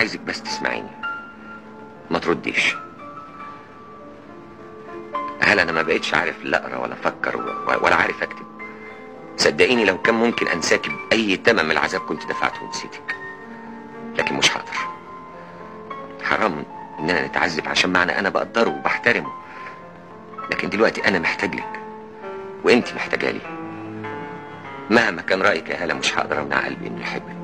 عايزك بس تسمعيني ما ترديش هل انا ما بقتش عارف لا اقرا ولا افكر و- ولا عارف اكتب صدقيني لو كان ممكن انساك باي تمن من العذاب كنت دفعته ونسيتك لكن مش هقدر حرام اننا نتعذب عشان معنى انا بقدره وبحترمه لكن دلوقتي انا محتاج لك وانت محتاجه لي مهما كان رايك يا هاله مش هقدر امنع قلبي انه يحبك